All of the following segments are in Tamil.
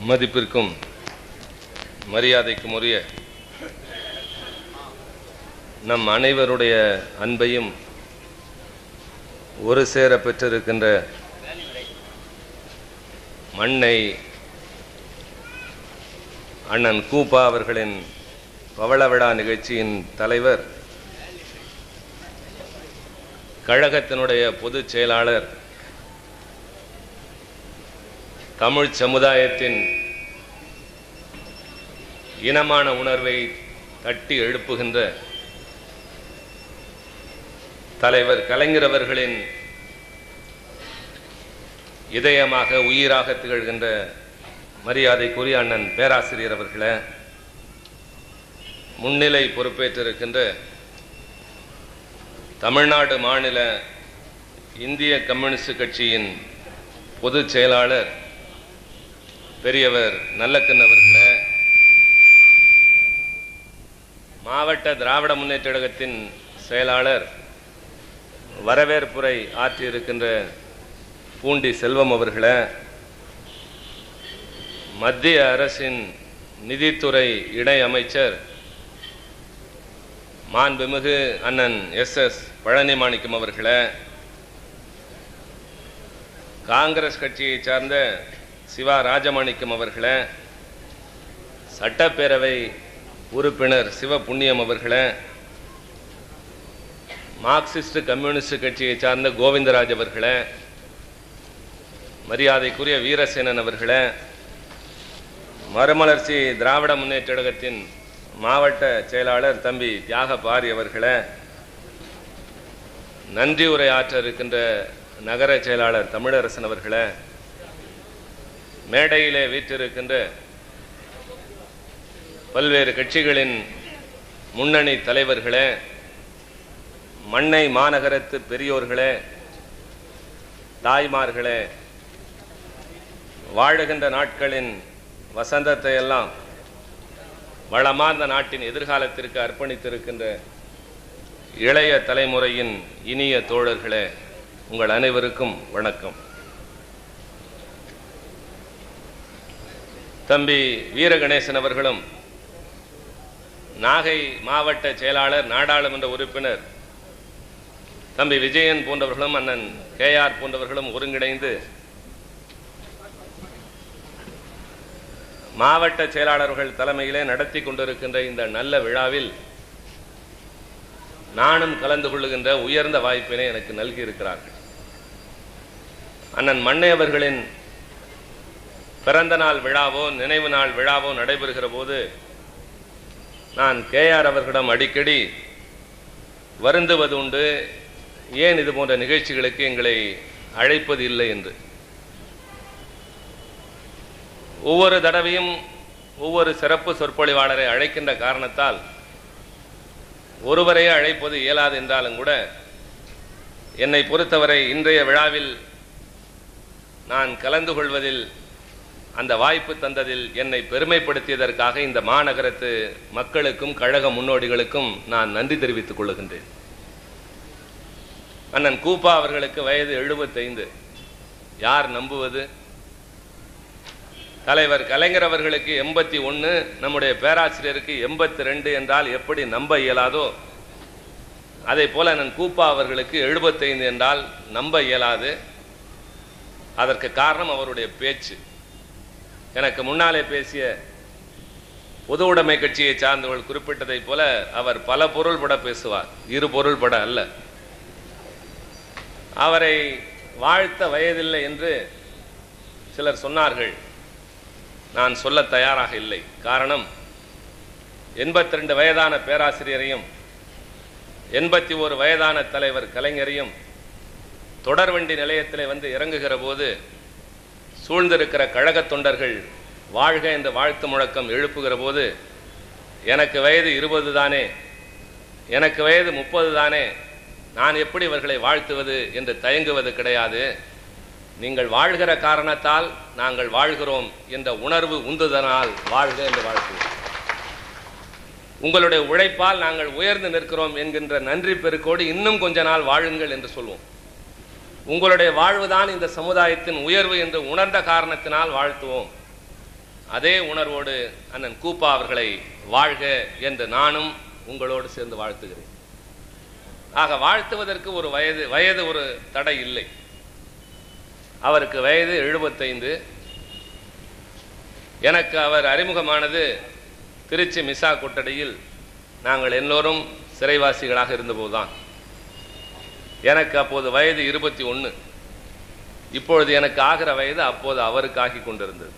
மதிப்பிற்கும் மரியாதைக்கும் உரிய நம் அனைவருடைய அன்பையும் ஒரு சேர பெற்றிருக்கின்ற மண்ணை அண்ணன் கூப்பா அவர்களின் பவள விழா நிகழ்ச்சியின் தலைவர் கழகத்தினுடைய பொதுச் செயலாளர் தமிழ் சமுதாயத்தின் இனமான உணர்வை தட்டி எழுப்புகின்ற தலைவர் கலைஞர் அவர்களின் இதயமாக உயிராக திகழ்கின்ற மரியாதைக்குரிய அண்ணன் பேராசிரியர் அவர்களே முன்னிலை பொறுப்பேற்றிருக்கின்ற தமிழ்நாடு மாநில இந்திய கம்யூனிஸ்ட் கட்சியின் பொதுச் செயலாளர் பெரியவர் நல்லக்கண் அவர்களே மாவட்ட திராவிட முன்னேற்ற கழகத்தின் செயலாளர் வரவேற்புரை ஆற்றியிருக்கின்ற பூண்டி செல்வம் அவர்களே மத்திய அரசின் நிதித்துறை இணை அமைச்சர் மாண்புமிகு அண்ணன் எஸ் எஸ் பழனி மாணிக்கம் அவர்களே காங்கிரஸ் கட்சியை சார்ந்த சிவா ராஜமாணிக்கம் அவர்களே சட்டப்பேரவை உறுப்பினர் சிவ புண்ணியம் அவர்களே மார்க்சிஸ்ட் கம்யூனிஸ்ட் கட்சியை சார்ந்த கோவிந்தராஜ் அவர்களே மரியாதைக்குரிய வீரசேனன் அவர்களே மறுமலர்ச்சி திராவிட முன்னேற்ற கழகத்தின் மாவட்ட செயலாளர் தம்பி தியாக பாரி அவர்களே நன்றி உரை ஆற்ற இருக்கின்ற நகர செயலாளர் தமிழரசன் அவர்களே மேடையிலே வீற்றிருக்கின்ற பல்வேறு கட்சிகளின் முன்னணி தலைவர்களே மண்ணை மாநகரத்து பெரியோர்களே தாய்மார்களே வாழுகின்ற நாட்களின் வசந்தத்தை எல்லாம் வளமார்ந்த நாட்டின் எதிர்காலத்திற்கு அர்ப்பணித்திருக்கின்ற இளைய தலைமுறையின் இனிய தோழர்களே உங்கள் அனைவருக்கும் வணக்கம் தம்பி வீரகணேசன் அவர்களும் நாகை மாவட்ட செயலாளர் நாடாளுமன்ற உறுப்பினர் தம்பி விஜயன் போன்றவர்களும் அண்ணன் கேஆர் போன்றவர்களும் ஒருங்கிணைந்து மாவட்ட செயலாளர்கள் தலைமையிலே நடத்தி கொண்டிருக்கின்ற இந்த நல்ல விழாவில் நானும் கலந்து கொள்ளுகின்ற உயர்ந்த வாய்ப்பினை எனக்கு நல்கி இருக்கிறார்கள் அண்ணன் மண்ணை அவர்களின் பிறந்த நாள் விழாவோ நினைவு நாள் விழாவோ நடைபெறுகிற போது நான் கேஆர் அவர்களிடம் அடிக்கடி வருந்துவது உண்டு ஏன் இது போன்ற நிகழ்ச்சிகளுக்கு எங்களை அழைப்பது இல்லை என்று ஒவ்வொரு தடவையும் ஒவ்வொரு சிறப்பு சொற்பொழிவாளரை அழைக்கின்ற காரணத்தால் ஒருவரையே அழைப்பது இயலாது என்றாலும் கூட என்னை பொறுத்தவரை இன்றைய விழாவில் நான் கலந்து கொள்வதில் அந்த வாய்ப்பு தந்ததில் என்னை பெருமைப்படுத்தியதற்காக இந்த மாநகரத்து மக்களுக்கும் கழக முன்னோடிகளுக்கும் நான் நன்றி தெரிவித்துக் கொள்ளுகின்றேன் அண்ணன் கூப்பா அவர்களுக்கு வயது எழுபத்தைந்து யார் நம்புவது தலைவர் கலைஞர் அவர்களுக்கு எண்பத்தி ஒன்று நம்முடைய பேராசிரியருக்கு எண்பத்தி ரெண்டு என்றால் எப்படி நம்ப இயலாதோ அதே போல அண்ணன் கூப்பா அவர்களுக்கு எழுபத்தைந்து என்றால் நம்ப இயலாது அதற்கு காரணம் அவருடைய பேச்சு எனக்கு முன்னாலே பேசிய பொது உடைமை கட்சியை சார்ந்தவர்கள் குறிப்பிட்டதைப் போல அவர் பல பொருள்பட பேசுவார் இரு பொருள்பட அல்ல அவரை வாழ்த்த வயதில்லை என்று சிலர் சொன்னார்கள் நான் சொல்ல தயாராக இல்லை காரணம் எண்பத்தி ரெண்டு வயதான பேராசிரியரையும் எண்பத்தி ஒரு வயதான தலைவர் கலைஞரையும் தொடர்வண்டி நிலையத்தில் வந்து இறங்குகிற போது சூழ்ந்திருக்கிற கழகத் தொண்டர்கள் வாழ்க என்ற வாழ்த்து முழக்கம் எழுப்புகிற போது எனக்கு வயது இருபது தானே எனக்கு வயது முப்பது தானே நான் எப்படி இவர்களை வாழ்த்துவது என்று தயங்குவது கிடையாது நீங்கள் வாழ்கிற காரணத்தால் நாங்கள் வாழ்கிறோம் என்ற உணர்வு உந்துதனால் வாழ்க என்று வாழ்த்துவோம் உங்களுடைய உழைப்பால் நாங்கள் உயர்ந்து நிற்கிறோம் என்கின்ற நன்றி பெருக்கோடு இன்னும் கொஞ்ச நாள் வாழுங்கள் என்று சொல்வோம் உங்களுடைய வாழ்வுதான் இந்த சமுதாயத்தின் உயர்வு என்று உணர்ந்த காரணத்தினால் வாழ்த்துவோம் அதே உணர்வோடு அண்ணன் கூப்பா அவர்களை வாழ்க என்று நானும் உங்களோடு சேர்ந்து வாழ்த்துகிறேன் ஆக வாழ்த்துவதற்கு ஒரு வயது வயது ஒரு தடை இல்லை அவருக்கு வயது எழுபத்தைந்து எனக்கு அவர் அறிமுகமானது திருச்சி மிசா கொட்டடியில் நாங்கள் எல்லோரும் சிறைவாசிகளாக இருந்தபோதுதான் எனக்கு அப்போது வயது இருபத்தி ஒன்று இப்பொழுது எனக்கு ஆகிற வயது அப்போது அவருக்கு ஆகி கொண்டிருந்தது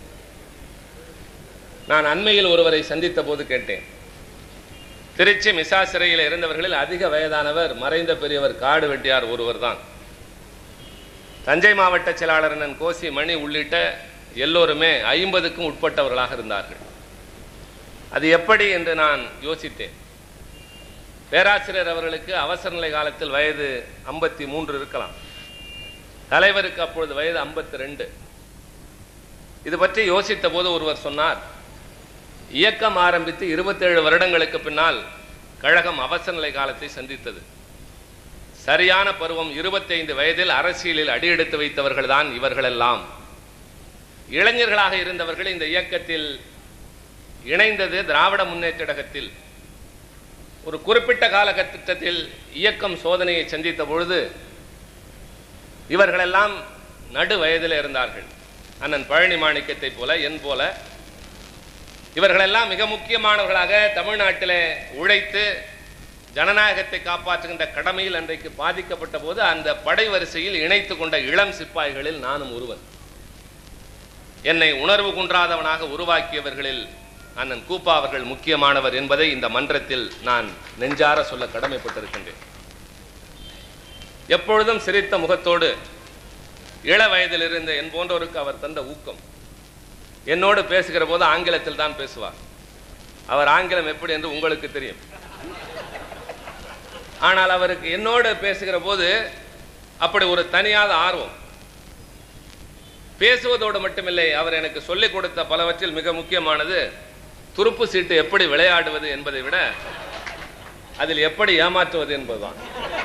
நான் அண்மையில் ஒருவரை சந்தித்த போது கேட்டேன் திருச்சி மிசா சிறையில் இருந்தவர்களில் அதிக வயதானவர் மறைந்த பெரியவர் காடு வெட்டியார் ஒருவர் தான் தஞ்சை மாவட்ட செயலாளர் அண்ணன் கோசி மணி உள்ளிட்ட எல்லோருமே ஐம்பதுக்கும் உட்பட்டவர்களாக இருந்தார்கள் அது எப்படி என்று நான் யோசித்தேன் பேராசிரியர் அவர்களுக்கு அவசர நிலை காலத்தில் வயது ஐம்பத்தி மூன்று இருக்கலாம் தலைவருக்கு அப்பொழுது வயது ஐம்பத்தி ரெண்டு இது பற்றி யோசித்த போது ஒருவர் சொன்னார் இயக்கம் ஆரம்பித்து இருபத்தேழு வருடங்களுக்கு பின்னால் கழகம் அவசர நிலை காலத்தை சந்தித்தது சரியான பருவம் இருபத்தைந்து வயதில் அரசியலில் அடியெடுத்து வைத்தவர்கள் தான் இவர்களெல்லாம் இளைஞர்களாக இருந்தவர்கள் இந்த இயக்கத்தில் இணைந்தது திராவிட முன்னேற்ற கழகத்தில் ஒரு குறிப்பிட்ட காலகட்டத்தில் இயக்கம் சோதனையை சந்தித்த பொழுது இவர்களெல்லாம் நடு வயதில் இருந்தார்கள் அண்ணன் பழனி மாணிக்கத்தை போல என் போல இவர்களெல்லாம் மிக முக்கியமானவர்களாக தமிழ்நாட்டிலே உழைத்து ஜனநாயகத்தை காப்பாற்றுகின்ற கடமையில் அன்றைக்கு பாதிக்கப்பட்ட போது அந்த படை வரிசையில் இணைத்து கொண்ட இளம் சிப்பாய்களில் நானும் ஒருவன் என்னை உணர்வு குன்றாதவனாக உருவாக்கியவர்களில் அண்ணன் கூப்பா அவர்கள் முக்கியமானவர் என்பதை இந்த மன்றத்தில் நான் நெஞ்சார சொல்ல கடமைப்பட்டிருக்கின்றேன் எப்பொழுதும் சிரித்த முகத்தோடு இள வயதில் இருந்த என் போன்றோருக்கு அவர் தந்த ஊக்கம் என்னோடு பேசுகிற போது ஆங்கிலத்தில் தான் பேசுவார் அவர் ஆங்கிலம் எப்படி என்று உங்களுக்கு தெரியும் ஆனால் அவருக்கு என்னோடு பேசுகிற போது அப்படி ஒரு தனியாத ஆர்வம் பேசுவதோடு மட்டுமில்லை அவர் எனக்கு சொல்லிக் கொடுத்த பலவற்றில் மிக முக்கியமானது துருப்பு சீட்டு எப்படி விளையாடுவது என்பதை விட அதில் எப்படி ஏமாற்றுவது என்பதுதான்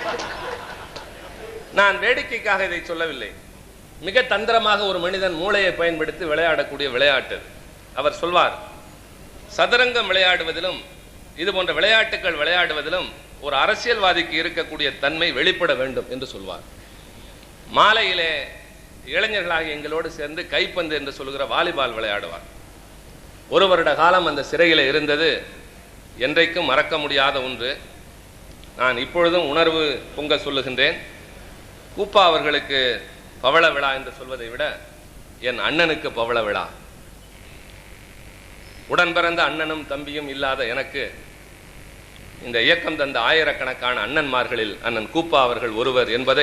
நான் வேடிக்கைக்காக இதை சொல்லவில்லை மிக தந்திரமாக ஒரு மனிதன் மூளையை பயன்படுத்தி விளையாடக்கூடிய விளையாட்டு அது. அவர் சொல்வார் சதுரங்கம் விளையாடுவதிலும் இது போன்ற விளையாட்டுகள் விளையாடுவதிலும் ஒரு அரசியல்வாதிக்கு இருக்கக்கூடிய தன்மை வெளிப்பட வேண்டும் என்று சொல்வார் மாலையிலே இளைஞர்களாக எங்களோடு சேர்ந்து கைப்பந்து என்று சொல்கிற வாலிபால் விளையாடுவார் ஒரு வருட காலம் அந்த சிறையில் இருந்தது என்றைக்கும் மறக்க முடியாத ஒன்று நான் இப்பொழுதும் உணர்வு பொங்க சொல்லுகின்றேன் கூப்பா அவர்களுக்கு பவள விழா என்று சொல்வதை விட என் அண்ணனுக்கு பவள விழா உடன் பிறந்த அண்ணனும் தம்பியும் இல்லாத எனக்கு இந்த இயக்கம் தந்த ஆயிரக்கணக்கான அண்ணன்மார்களில் அண்ணன் கூப்பா அவர்கள் ஒருவர் என்பதை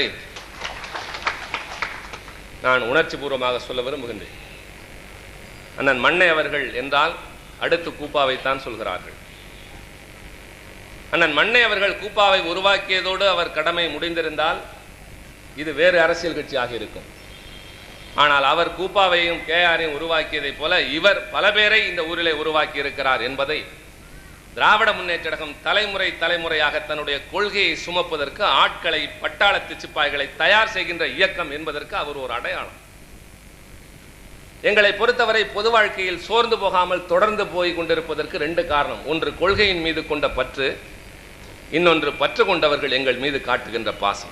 நான் உணர்ச்சி பூர்வமாக சொல்ல விரும்புகின்றேன் அண்ணன் மண்ணை அவர்கள் என்றால் அடுத்து கூப்பாவைத்தான் சொல்கிறார்கள் அண்ணன் மண்ணை அவர்கள் கூப்பாவை உருவாக்கியதோடு அவர் கடமை முடிந்திருந்தால் இது வேறு அரசியல் கட்சியாக இருக்கும் ஆனால் அவர் கூப்பாவையும் கேஆரையும் உருவாக்கியதைப் போல இவர் பல பேரை இந்த ஊரிலே உருவாக்கி இருக்கிறார் என்பதை திராவிட முன்னேற்ற கழகம் தலைமுறை தலைமுறையாக தன்னுடைய கொள்கையை சுமப்பதற்கு ஆட்களை பட்டாளத்து சிப்பாய்களை தயார் செய்கின்ற இயக்கம் என்பதற்கு அவர் ஒரு அடையாளம் எங்களை பொறுத்தவரை பொது வாழ்க்கையில் சோர்ந்து போகாமல் தொடர்ந்து போய் கொண்டிருப்பதற்கு ரெண்டு காரணம் ஒன்று கொள்கையின் மீது கொண்ட பற்று இன்னொன்று பற்று கொண்டவர்கள் எங்கள் மீது காட்டுகின்ற பாசம்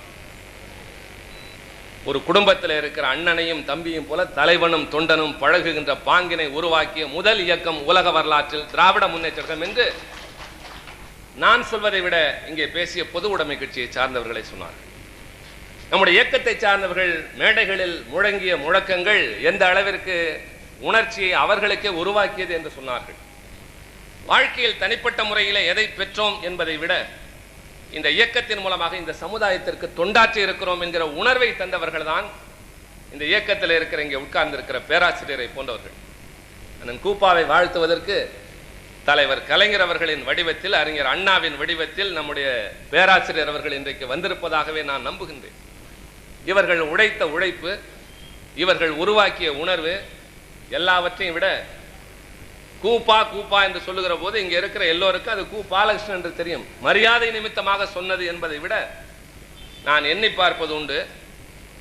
ஒரு குடும்பத்தில் இருக்கிற அண்ணனையும் தம்பியும் போல தலைவனும் தொண்டனும் பழகுகின்ற பாங்கினை உருவாக்கிய முதல் இயக்கம் உலக வரலாற்றில் திராவிட முன்னேற்றம் என்று நான் சொல்வதை விட இங்கே பேசிய பொது உடைமை கட்சியை சார்ந்தவர்களை சொன்னார் நம்முடைய இயக்கத்தை சார்ந்தவர்கள் மேடைகளில் முழங்கிய முழக்கங்கள் எந்த அளவிற்கு உணர்ச்சியை அவர்களுக்கே உருவாக்கியது என்று சொன்னார்கள் வாழ்க்கையில் தனிப்பட்ட முறையிலே எதை பெற்றோம் என்பதை விட இந்த இயக்கத்தின் மூலமாக இந்த சமுதாயத்திற்கு தொண்டாற்றி இருக்கிறோம் என்கிற உணர்வை தந்தவர்கள் தான் இந்த இயக்கத்தில் இருக்கிற இங்கே உட்கார்ந்து இருக்கிற பேராசிரியரை போன்றவர்கள் அண்ணன் கூப்பாவை வாழ்த்துவதற்கு தலைவர் கலைஞர் அவர்களின் வடிவத்தில் அறிஞர் அண்ணாவின் வடிவத்தில் நம்முடைய பேராசிரியர் அவர்கள் இன்றைக்கு வந்திருப்பதாகவே நான் நம்புகின்றேன் இவர்கள் உழைத்த உழைப்பு இவர்கள் உருவாக்கிய உணர்வு எல்லாவற்றையும் விட கூப்பா கூப்பா என்று சொல்லுகிற போது இங்க இருக்கிற எல்லோருக்கும் அது கூ பாலகிருஷ்ணன் என்று தெரியும் மரியாதை நிமித்தமாக சொன்னது என்பதை விட நான் எண்ணி பார்ப்பது உண்டு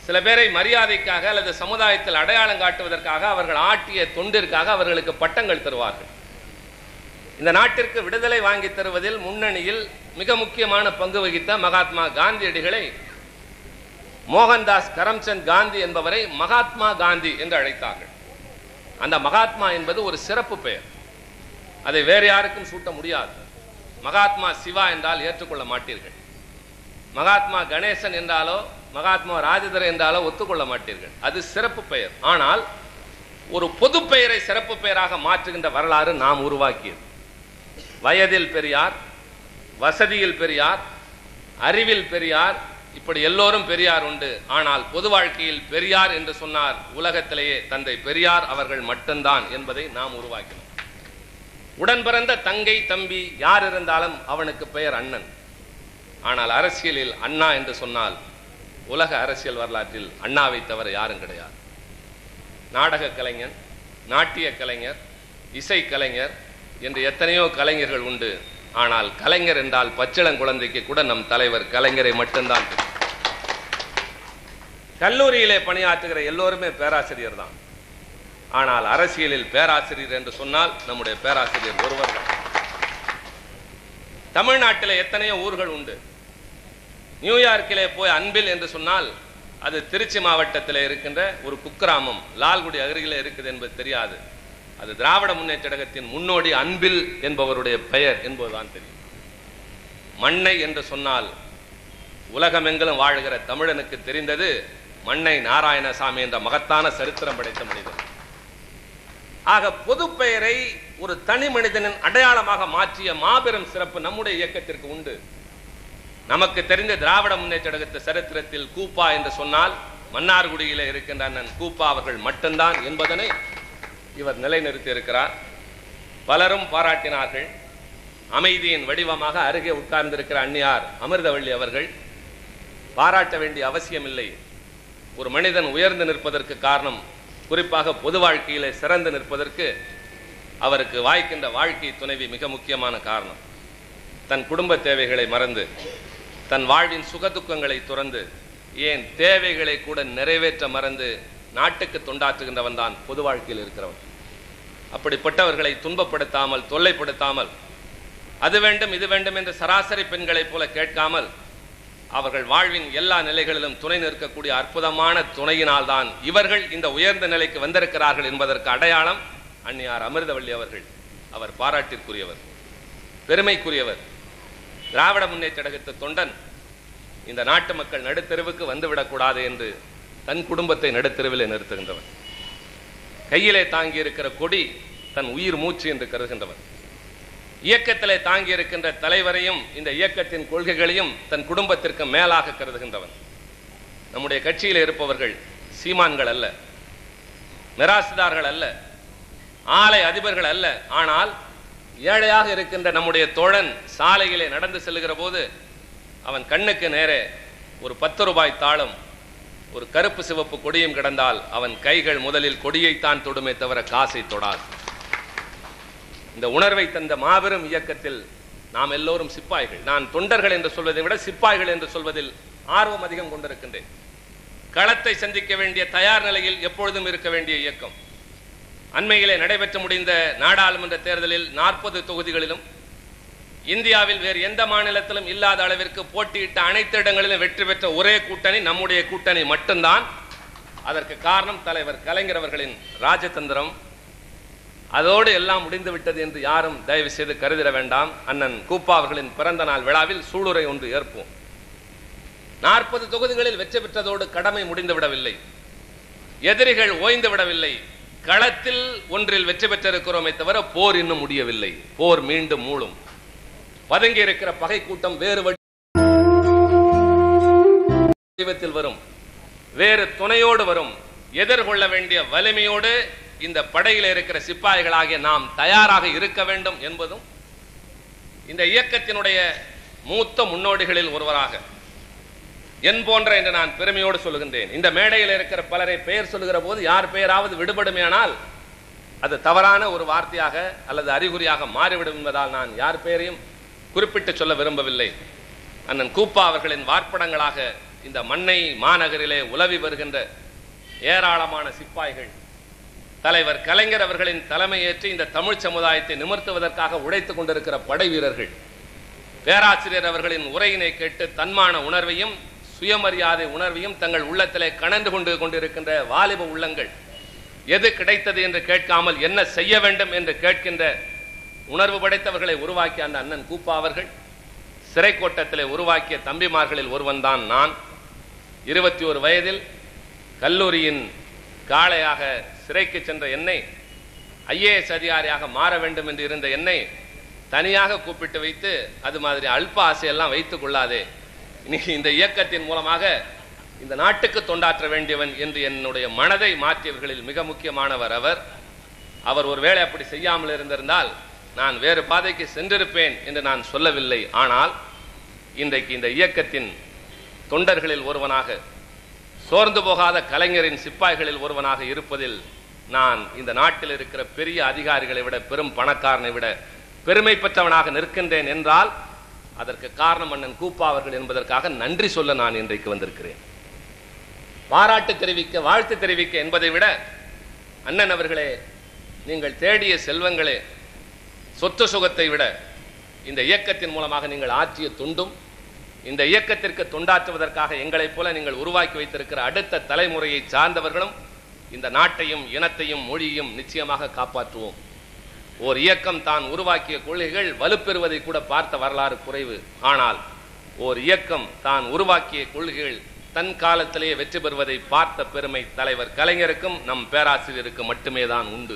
சில பேரை மரியாதைக்காக அல்லது சமுதாயத்தில் அடையாளம் காட்டுவதற்காக அவர்கள் ஆட்டிய தொண்டிற்காக அவர்களுக்கு பட்டங்கள் தருவார்கள் இந்த நாட்டிற்கு விடுதலை வாங்கி தருவதில் முன்னணியில் மிக முக்கியமான பங்கு வகித்த மகாத்மா காந்தியடிகளை மோகன்தாஸ் கரம்சந்த் காந்தி என்பவரை மகாத்மா காந்தி என்று அழைத்தார்கள் அந்த மகாத்மா என்பது ஒரு சிறப்பு பெயர் அதை வேறு யாருக்கும் சூட்ட முடியாது மகாத்மா சிவா என்றால் ஏற்றுக்கொள்ள மாட்டீர்கள் மகாத்மா கணேசன் என்றாலோ மகாத்மா ராஜதர என்றாலோ ஒத்துக்கொள்ள மாட்டீர்கள் அது சிறப்பு பெயர் ஆனால் ஒரு பொது பெயரை சிறப்பு பெயராக மாற்றுகின்ற வரலாறு நாம் உருவாக்கியது வயதில் பெரியார் வசதியில் பெரியார் அறிவில் பெரியார் இப்படி எல்லோரும் பெரியார் உண்டு ஆனால் பொது வாழ்க்கையில் பெரியார் என்று சொன்னார் உலகத்திலேயே தந்தை பெரியார் அவர்கள் மட்டும்தான் என்பதை நாம் உருவாக்கினோம் உடன் பிறந்த தங்கை தம்பி யார் இருந்தாலும் அவனுக்கு பெயர் அண்ணன் ஆனால் அரசியலில் அண்ணா என்று சொன்னால் உலக அரசியல் வரலாற்றில் அண்ணாவை தவிர யாரும் கிடையாது நாடக கலைஞன் நாட்டிய கலைஞர் இசை கலைஞர் என்று எத்தனையோ கலைஞர்கள் உண்டு ஆனால் கலைஞர் என்றால் பச்சிளங்குழந்தைக்கு கூட நம் தலைவர் கலைஞரை மட்டும்தான் தெரியும். கல்லூரியிலே பணியாற்றுகிற எல்லோருமே பேராசிரியர் தான் ஆனால் அரசியலில் பேராசிரியர் என்று சொன்னால் நம்முடைய பேராசிரியர் ஒருவர் தான் தமிழ்நாட்டில் எத்தனையோ ஊர்கள் உண்டு நியூயார்க்கிலே போய் அன்பில் என்று சொன்னால் அது திருச்சி மாவட்டத்தில் இருக்கின்ற ஒரு குக்கிராமம் லால்குடி அருகிலே இருக்குது என்பது தெரியாது அது திராவிட முன்னேற்ற கழகத்தின் முன்னோடி அன்பில் என்பவருடைய பெயர் என்பதுதான் தெரியும் மண்ணை என்று சொன்னால் உலகமெங்கிலும் வாழுகிற தமிழனுக்கு தெரிந்தது மண்ணை நாராயணசாமி என்ற மகத்தான சரித்திரம் படைத்த மனிதன் ஆக பொது பெயரை ஒரு தனி மனிதனின் அடையாளமாக மாற்றிய மாபெரும் சிறப்பு நம்முடைய இயக்கத்திற்கு உண்டு நமக்கு தெரிந்த திராவிட முன்னேற்ற கழகத்து சரித்திரத்தில் கூப்பா என்று சொன்னால் மன்னார்குடியிலே இருக்கின்ற அண்ணன் கூப்பா அவர்கள் மட்டும்தான் என்பதனை இவர் நிலைநிறுத்தி இருக்கிறார் பலரும் பாராட்டினார்கள் அமைதியின் வடிவமாக அருகே உட்கார்ந்திருக்கிற அந்நியார் அமிர்தவள்ளி அவர்கள் பாராட்ட வேண்டிய அவசியமில்லை ஒரு மனிதன் உயர்ந்து நிற்பதற்கு காரணம் குறிப்பாக பொது வாழ்க்கையிலே சிறந்து நிற்பதற்கு அவருக்கு வாய்க்கின்ற வாழ்க்கை துணைவி மிக முக்கியமான காரணம் தன் குடும்ப தேவைகளை மறந்து தன் வாழ்வின் சுகதுக்கங்களை துறந்து ஏன் தேவைகளை கூட நிறைவேற்ற மறந்து நாட்டுக்கு தொண்டாற்றுகின்றவன் தான் பொது வாழ்க்கையில் இருக்கிறவன் அப்படிப்பட்டவர்களை துன்பப்படுத்தாமல் தொல்லைப்படுத்தாமல் அது வேண்டும் இது வேண்டும் என்று சராசரி பெண்களைப் போல கேட்காமல் அவர்கள் வாழ்வின் எல்லா நிலைகளிலும் துணை நிற்கக்கூடிய அற்புதமான துணையினால் தான் இவர்கள் இந்த உயர்ந்த நிலைக்கு வந்திருக்கிறார்கள் என்பதற்கு அடையாளம் அந்நியார் அமிர்தவள்ளி அவர்கள் அவர் பாராட்டிற்குரியவர் பெருமைக்குரியவர் திராவிட முன்னேற்ற கழகத்து தொண்டன் இந்த நாட்டு மக்கள் நடுத்தெருவுக்கு வந்துவிடக்கூடாது என்று தன் குடும்பத்தை நடுத்தெருவிலே நிறுத்துகின்றவன் கையிலே தாங்கி இருக்கிற கொடி தன் உயிர் மூச்சு என்று கருதுகின்றவன் இயக்கத்திலே தாங்கி இருக்கின்ற தலைவரையும் இந்த இயக்கத்தின் கொள்கைகளையும் தன் குடும்பத்திற்கு மேலாக கருதுகின்றவன் நம்முடைய கட்சியில் இருப்பவர்கள் சீமான்கள் அல்ல மிராசுதார்கள் அல்ல ஆலை அதிபர்கள் அல்ல ஆனால் ஏழையாக இருக்கின்ற நம்முடைய தோழன் சாலையிலே நடந்து செல்லுகிற போது அவன் கண்ணுக்கு நேரே ஒரு பத்து ரூபாய் தாளும் ஒரு கருப்பு சிவப்பு கொடியும் கிடந்தால் அவன் கைகள் முதலில் கொடியைத்தான் தொடுமே தவிர காசை தொடாது இந்த உணர்வை தந்த மாபெரும் இயக்கத்தில் நாம் எல்லோரும் சிப்பாய்கள் நான் தொண்டர்கள் என்று சொல்வதை விட சிப்பாய்கள் என்று சொல்வதில் ஆர்வம் அதிகம் கொண்டிருக்கின்றேன் களத்தை சந்திக்க வேண்டிய தயார் நிலையில் எப்பொழுதும் இருக்க வேண்டிய இயக்கம் அண்மையிலே நடைபெற்று முடிந்த நாடாளுமன்ற தேர்தலில் நாற்பது தொகுதிகளிலும் இந்தியாவில் வேறு எந்த மாநிலத்திலும் இல்லாத அளவிற்கு போட்டியிட்ட அனைத்து இடங்களிலும் வெற்றி பெற்ற ஒரே கூட்டணி நம்முடைய கூட்டணி மட்டும்தான் அதற்கு காரணம் தலைவர் கலைஞர் அவர்களின் ராஜதந்திரம் அதோடு எல்லாம் முடிந்து விட்டது என்று யாரும் தயவு செய்து கருதிட வேண்டாம் அண்ணன் கூப்பா அவர்களின் பிறந்த நாள் விழாவில் சூளுரை ஒன்று ஏற்போம் நாற்பது தொகுதிகளில் வெற்றி பெற்றதோடு கடமை முடிந்து விடவில்லை எதிரிகள் ஓய்ந்து விடவில்லை களத்தில் ஒன்றில் வெற்றி பெற்றிருக்கிறோமே தவிர போர் இன்னும் முடியவில்லை போர் மீண்டும் மூளும் பதுங்கி இருக்கிற பகை கூட்டம் வேறு வடிவத்தில் வரும் வேறு துணையோடு வரும் எதிர்கொள்ள வேண்டிய வலிமையோடு இந்த படையில் இருக்கிற சிப்பாய்களாகிய நாம் தயாராக இருக்க வேண்டும் என்பதும் இந்த இயக்கத்தினுடைய மூத்த முன்னோடிகளில் ஒருவராக என் போன்ற என்று நான் பெருமையோடு சொல்லுகின்றேன் இந்த மேடையில் இருக்கிற பலரை பெயர் சொல்லுகிற போது யார் பெயராவது விடுபடுமேயானால் அது தவறான ஒரு வார்த்தையாக அல்லது அறிகுறியாக மாறிவிடும் என்பதால் நான் யார் பெயரையும் குறிப்பிட்டு சொல்ல விரும்பவில்லை அண்ணன் கூப்பா அவர்களின் வார்ப்படங்களாக இந்த மண்ணை மாநகரிலே உலவி வருகின்ற ஏராளமான சிப்பாய்கள் தலைவர் கலைஞர் அவர்களின் தலைமையேற்று இந்த தமிழ் சமுதாயத்தை நிமிர்த்துவதற்காக உழைத்துக் கொண்டிருக்கிற படை வீரர்கள் பேராசிரியர் அவர்களின் உரையினை கேட்டு தன்மான உணர்வையும் சுயமரியாதை உணர்வையும் தங்கள் உள்ளத்திலே கணந்து கொண்டு கொண்டிருக்கின்ற வாலிப உள்ளங்கள் எது கிடைத்தது என்று கேட்காமல் என்ன செய்ய வேண்டும் என்று கேட்கின்ற உணர்வு படைத்தவர்களை உருவாக்கிய அந்த அண்ணன் கூப்பா அவர்கள் சிறை கோட்டத்திலே உருவாக்கிய தம்பிமார்களில் ஒருவன்தான் நான் இருபத்தி ஒரு வயதில் கல்லூரியின் காளையாக சிறைக்கு சென்ற என்னை ஐஏஎஸ் அதிகாரியாக மாற வேண்டும் என்று இருந்த என்னை தனியாக கூப்பிட்டு வைத்து அது மாதிரி அல்ப ஆசையெல்லாம் வைத்துக் கொள்ளாதே நீ இந்த இயக்கத்தின் மூலமாக இந்த நாட்டுக்கு தொண்டாற்ற வேண்டியவன் என்று என்னுடைய மனதை மாற்றியவர்களில் மிக முக்கியமானவர் அவர் அவர் ஒருவேளை அப்படி செய்யாமல் இருந்திருந்தால் நான் வேறு பாதைக்கு சென்றிருப்பேன் என்று நான் சொல்லவில்லை ஆனால் இன்றைக்கு இந்த இயக்கத்தின் தொண்டர்களில் ஒருவனாக சோர்ந்து போகாத கலைஞரின் சிப்பாய்களில் ஒருவனாக இருப்பதில் நான் இந்த நாட்டில் இருக்கிற பெரிய அதிகாரிகளை விட பெரும் பணக்காரனை விட பெருமை பெற்றவனாக நிற்கின்றேன் என்றால் அதற்கு காரணம் அண்ணன் கூப்பா அவர்கள் என்பதற்காக நன்றி சொல்ல நான் இன்றைக்கு வந்திருக்கிறேன் பாராட்டு தெரிவிக்க வாழ்த்து தெரிவிக்க என்பதை விட அண்ணன் அவர்களே நீங்கள் தேடிய செல்வங்களே சொத்து சுகத்தை விட இந்த இயக்கத்தின் மூலமாக நீங்கள் ஆற்றிய துண்டும் இந்த இயக்கத்திற்கு தொண்டாற்றுவதற்காக எங்களைப் போல நீங்கள் உருவாக்கி வைத்திருக்கிற அடுத்த தலைமுறையை சார்ந்தவர்களும் இந்த நாட்டையும் இனத்தையும் மொழியையும் நிச்சயமாக காப்பாற்றுவோம் ஓர் இயக்கம் தான் உருவாக்கிய கொள்கைகள் வலுப்பெறுவதை கூட பார்த்த வரலாறு குறைவு ஆனால் ஓர் இயக்கம் தான் உருவாக்கிய கொள்கைகள் தன் காலத்திலேயே வெற்றி பெறுவதை பார்த்த பெருமை தலைவர் கலைஞருக்கும் நம் பேராசிரியருக்கு மட்டுமே தான் உண்டு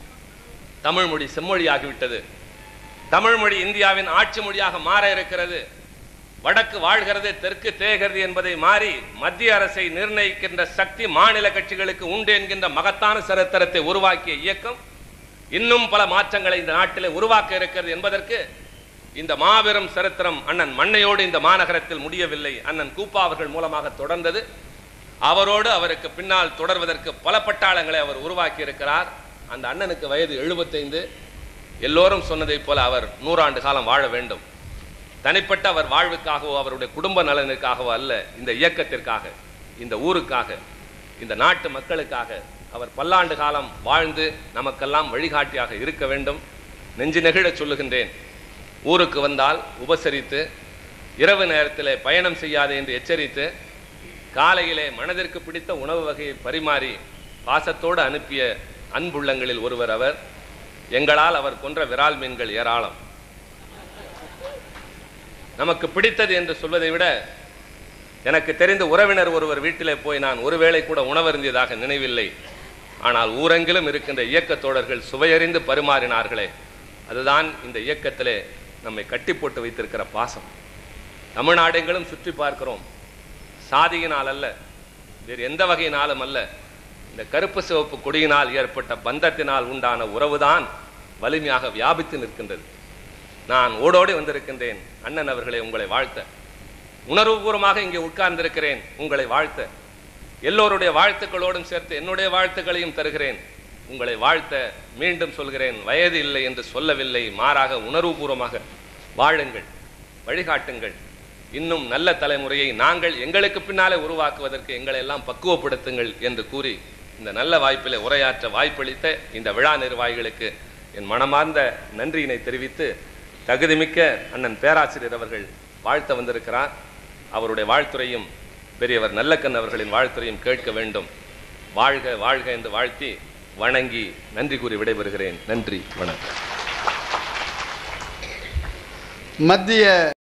தமிழ் மொழி செம்மொழியாகிவிட்டது தமிழ் மொழி இந்தியாவின் ஆட்சி மொழியாக மாற இருக்கிறது வடக்கு வாழ்கிறது தெற்கு தேகிறது என்பதை மாறி மத்திய அரசை நிர்ணயிக்கின்ற சக்தி மாநில கட்சிகளுக்கு உண்டு என்கின்ற மகத்தான சரித்திரத்தை உருவாக்கிய இயக்கம் இன்னும் பல மாற்றங்களை இந்த நாட்டிலே உருவாக்க இருக்கிறது என்பதற்கு இந்த மாபெரும் சரித்திரம் அண்ணன் மண்ணையோடு இந்த மாநகரத்தில் முடியவில்லை அண்ணன் கூப்பா அவர்கள் மூலமாக தொடர்ந்தது அவரோடு அவருக்கு பின்னால் தொடர்வதற்கு பல பட்டாளங்களை அவர் உருவாக்கி இருக்கிறார் அந்த அண்ணனுக்கு வயது எழுபத்தைந்து எல்லோரும் சொன்னதைப் போல அவர் நூறாண்டு காலம் வாழ வேண்டும் தனிப்பட்ட அவர் வாழ்வுக்காகவோ அவருடைய குடும்ப நலனுக்காகவோ அல்ல இந்த இயக்கத்திற்காக இந்த ஊருக்காக இந்த நாட்டு மக்களுக்காக அவர் பல்லாண்டு காலம் வாழ்ந்து நமக்கெல்லாம் வழிகாட்டியாக இருக்க வேண்டும் நெஞ்சு நெகிழச் சொல்லுகின்றேன் ஊருக்கு வந்தால் உபசரித்து இரவு நேரத்தில் பயணம் செய்யாதே என்று எச்சரித்து காலையிலே மனதிற்கு பிடித்த உணவு வகையை பரிமாறி பாசத்தோடு அனுப்பிய அன்புள்ளங்களில் ஒருவர் அவர் எங்களால் அவர் கொன்ற விரால் மீன்கள் ஏராளம் நமக்கு பிடித்தது என்று சொல்வதை விட எனக்கு தெரிந்த உறவினர் ஒருவர் வீட்டிலே போய் நான் ஒருவேளை கூட உணவருந்தியதாக நினைவில்லை ஆனால் ஊரெங்கிலும் இருக்கின்ற இயக்கத் தோழர்கள் சுவையறிந்து பரிமாறினார்களே அதுதான் இந்த இயக்கத்திலே நம்மை கட்டி போட்டு வைத்திருக்கிற பாசம் தமிழ்நாடெங்கிலும் சுற்றி பார்க்கிறோம் சாதியினால் அல்ல வேறு எந்த வகையினாலும் அல்ல இந்த கருப்பு சிவப்பு கொடியினால் ஏற்பட்ட பந்தத்தினால் உண்டான உறவுதான் வலிமையாக வியாபித்து நிற்கின்றது நான் ஓடோடி வந்திருக்கின்றேன் அண்ணன் அவர்களை உங்களை வாழ்த்த உணர்வுபூர்வமாக இங்கே உட்கார்ந்திருக்கிறேன் உங்களை வாழ்த்த எல்லோருடைய வாழ்த்துக்களோடும் சேர்த்து என்னுடைய வாழ்த்துக்களையும் தருகிறேன் உங்களை வாழ்த்த மீண்டும் சொல்கிறேன் வயது இல்லை என்று சொல்லவில்லை மாறாக உணர்வுபூர்வமாக வாழுங்கள் வழிகாட்டுங்கள் இன்னும் நல்ல தலைமுறையை நாங்கள் எங்களுக்கு பின்னாலே உருவாக்குவதற்கு எங்களை எல்லாம் பக்குவப்படுத்துங்கள் என்று கூறி இந்த நல்ல வாய்ப்பிலே உரையாற்ற வாய்ப்பளித்த இந்த விழா நிர்வாகிகளுக்கு என் மனமார்ந்த நன்றியினை தெரிவித்து தகுதிமிக்க அண்ணன் பேராசிரியர் அவர்கள் வாழ்த்த வந்திருக்கிறார் அவருடைய வாழ்த்துறையும் பெரியவர் நல்லக்கண் அவர்களின் வாழ்த்துறையும் கேட்க வேண்டும் வாழ்க வாழ்க என்று வாழ்த்தி வணங்கி நன்றி கூறி விடைபெறுகிறேன் நன்றி வணக்கம் மத்திய